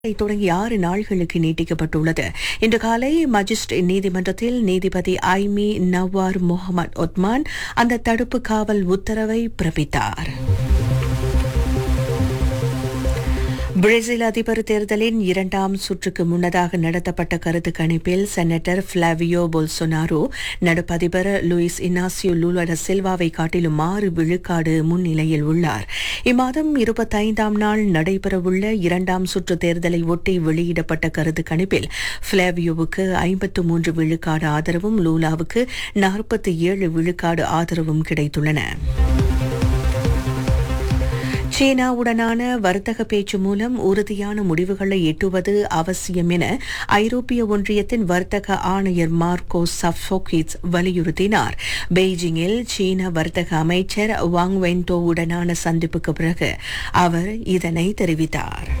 தொடங்கி ஆறு நாள்களுக்கு நீட்டிக்கப்பட்டுள்ளது இன்று காலை மஜிஸ்ட்ரேட் நீதிமன்றத்தில் நீதிபதி ஐமி நவார் முகமது ஒத்மான் அந்த தடுப்பு காவல் உத்தரவை பிறப்பித்தார் பிரேசில் அதிபர் தேர்தலின் இரண்டாம் சுற்றுக்கு முன்னதாக நடத்தப்பட்ட கருத்து கணிப்பில் செனட்டர் பிளாவியோ பொல்சொனாரோ நடப்பு அதிபர் லூயிஸ் இனாசியோ லூலா சில்வாவை காட்டிலும் ஆறு விழுக்காடு முன்னிலையில் உள்ளார் இம்மாதம் இருபத்தைந்தாம் நாள் நடைபெறவுள்ள இரண்டாம் சுற்று தேர்தலை ஒட்டி வெளியிடப்பட்ட கருத்து கணிப்பில் பிளாவியோவுக்கு ஐம்பத்து மூன்று விழுக்காடு ஆதரவும் லூலாவுக்கு நாற்பத்தி ஏழு விழுக்காடு ஆதரவும் கிடைத்துள்ளன சீனாவுடனான வர்த்தக பேச்சு மூலம் உறுதியான முடிவுகளை எட்டுவது அவசியம் என ஐரோப்பிய ஒன்றியத்தின் வர்த்தக ஆணையர் மார்க்கோ சஃபோகிட்ஸ் வலியுறுத்தினார் பெய்ஜிங்கில் சீன வர்த்தக அமைச்சர் வாங் வென்டோவுடனான சந்திப்புக்கு பிறகு அவர் இதனை தெரிவித்தார்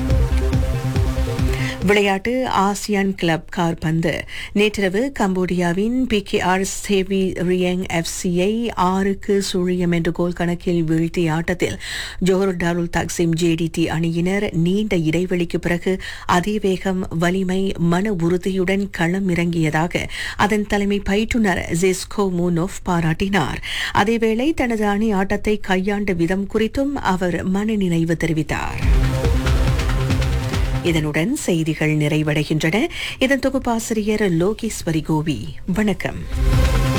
விளையாட்டு ஆசியான் கிளப் கார்பந்து நேற்றிரவு கம்போடியாவின் P K R Svay Rieng எஃப்சியை ஆறுக்கு சுழியம் என்ற கோல் கணக்கில் வீழ்த்திய ஆட்டத்தில் ஜோஹர் டாருல் தக்சிம் ஜேடிடி அணியினர் நீண்ட இடைவெளிக்கு பிறகு அதிவேகம் வலிமை மன உறுதியுடன் களம் இறங்கியதாக அதன் தலைமை பயிற்றுனர் ஜெஸ்கோ மூனோவ் பாராட்டினார் அதேவேளை தனது அணி ஆட்டத்தை கையாண்ட விதம் குறித்தும் அவர் மனநிறைவு தெரிவித்தார் இதனுடன் செய்திகள் நிறைவடைகின்றன இதன் தொகுப்பாசிரியர் லோகேஸ்வரி கோவி வணக்கம்